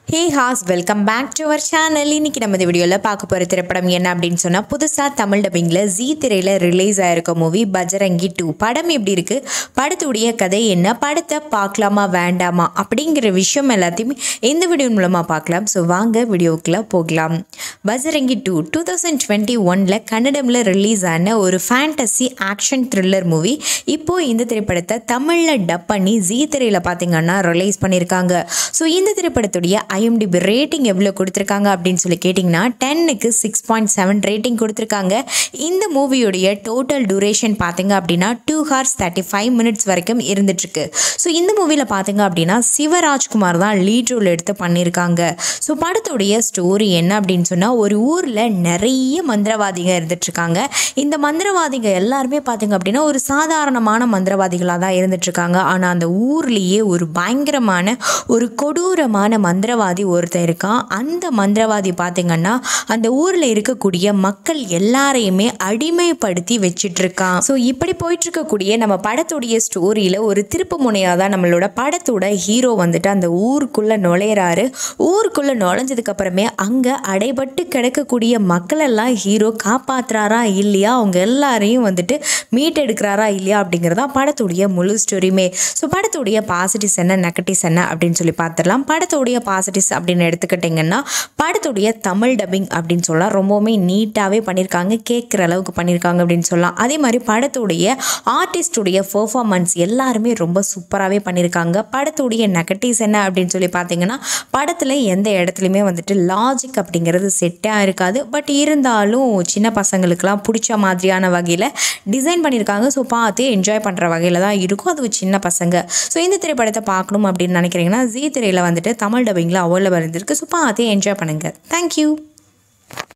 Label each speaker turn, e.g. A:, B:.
A: hey guys welcome back to our channel இன்னைக்கு நம்ம இந்த வீடியோவில் பார்க்க போகிற திரைப்படம் என்ன அப்படின்னு சொன்னால் புதுசாக தமிழ் டப்பிங்கில் ஜீ திரையில் ரிலீஸ் ஆயிருக்க மூவி பஜரங்கி டூ படம் எப்படி இருக்குது படத்துடைய கதை என்ன படத்தை பார்க்கலாமா வேண்டாமா அப்படிங்கிற விஷயம் எல்லாத்தையுமே இந்த வீடியோ மூலமாக பார்க்கலாம் ஸோ வாங்க வீடியோவுக்குள்ளே போகலாம் Bajrangi two two thousand twenty ஒனில் கன்னடமில் ரிலீஸ் ஆன ஒரு ஃபேண்டசி ஆக்ஷன் த்ரில்லர் மூவி இப்போது இந்த திரைப்படத்தை தமிழில் டப் பண்ணி ஜீ திரையில் பார்த்தீங்கன்னா ரிலீஸ் பண்ணியிருக்காங்க ஸோ இந்த திரைப்படத்துடைய ஐஎம்டிபி ரேட்டிங் எவ்வளோ கொடுத்துருக்காங்க அப்படின்னு சொல்லி கேட்டிங்கன்னா டென்னுக்கு சிக்ஸ் பாயிண்ட் செவன் ரேட்டிங் கொடுத்துருக்காங்க இந்த மூவியுடைய டோட்டல் டூரேஷன் பார்த்தீங்க அப்படின்னா two hours thirty five minutes வரைக்கும் இருந்துட்டுருக்கு ஸோ இந்த மூவியில் பார்த்தீங்க அப்படின்னா சிவராஜ்குமார் தான் லீட் ரோல் எடுத்து பண்ணியிருக்காங்க ஸோ படத்துடைய ஸ்டோரி என்ன அப்படின்னு சொன்னால் ஒரு ஊரில் நிறைய மந்திரவாதிங்க இருந்துட்டுருக்காங்க இந்த மந்திரவாதிங்க எல்லாருமே பார்த்தீங்க அப்படின்னா ஒரு சாதாரணமான மந்திரவாதிகளாக தான் இருந்துட்டுருக்காங்க ஆனால் அந்த ஊர்லேயே ஒரு பயங்கரமான ஒரு கொடூரமான மந்திரவாதி ஒருத்தன் இருக்கான் அந்த மந்திரவாதி பார்த்தீங்கன்னா அந்த ஊரில் இருக்கக்கூடிய மக்கள் எல்லாரையுமே அடிமைப்படுத்தி வச்சிட்டு இருக்கான் ஸோ இப்படி போயிட்டு இருக்கக்கூடிய நம்ம படத்துடைய ஸ்டோரியில் ஒரு திருப்பு முனையாக தான் நம்மளோட படத்தோட ஹீரோ வந்துட்டு அந்த ஊருக்குள்ளே நுழையிறாரு ஊருக்குள்ளே நுழைஞ்சதுக்கு அப்புறமே அங்கே அடைபட்டு கிடக்கக்கூடிய மக்களெல்லாம் ஹீரோ காப்பாத்துறாரா இல்லையா அவங்க எல்லாரையும் வந்துட்டு மீட்டெடுக்கிறாரா இல்லையா அப்படிங்கிறதா படத்துடைய முழு ஸ்டோரியுமே ஸோ படத்துடைய பாசிட்டிவ்ஸ் என்ன நெகட்டிவ்ஸ் என்ன அப்படின்னு சொல்லி பார்த்துடலாம் படத்துடைய பாசிட்டிவ்ஸ் அப்படின்னு எடுத்துக்கிட்டிங்கன்னா படத்துடைய தமிழ் டப்பிங் அப்படின்னு சொல்லலாம் ரொம்பவுமே நீட்டாகவே பண்ணியிருக்காங்க கேட்குற அளவுக்கு பண்ணியிருக்காங்க அப்படின்னு சொல்லலாம் அதே மாதிரி படத்துடைய ஆர்டிஸ்டுடைய பெர்ஃபார்மன்ஸ் எல்லாருமே ரொம்ப சூப்பராகவே பண்ணியிருக்காங்க படத்துடைய நெகட்டிவ்ஸ் என்ன அப்படின்னு சொல்லி பார்த்தீங்கன்னா படத்தில் எந்த இடத்துலையுமே வந்துட்டு லாஜிக் அப்படிங்கிறது செட்டாக இருக்காது பட் இருந்தாலும் சின்ன பசங்களுக்கெல்லாம் பிடிச்ச மாதிரியான வகையில் டிசைன் பண்ணியிருக்காங்க ஸோ பார்த்து என்ஜாய் பண்ணுற வகையில் தான் இருக்கும் அது சின்ன பசங்க ஸோ இந்த திரைப்படத்தை பார்க்கணும் அப்படின்னு நினைக்கிறீங்கன்னா ஜீ திரையில் வந்துட்டு தமிழ் டப்பிங்கில் அவைலபிள் இருந்திருக்கு ஸோ பார்த்து என்ஜாய் பண்ணுங்கள் தேங்க்யூ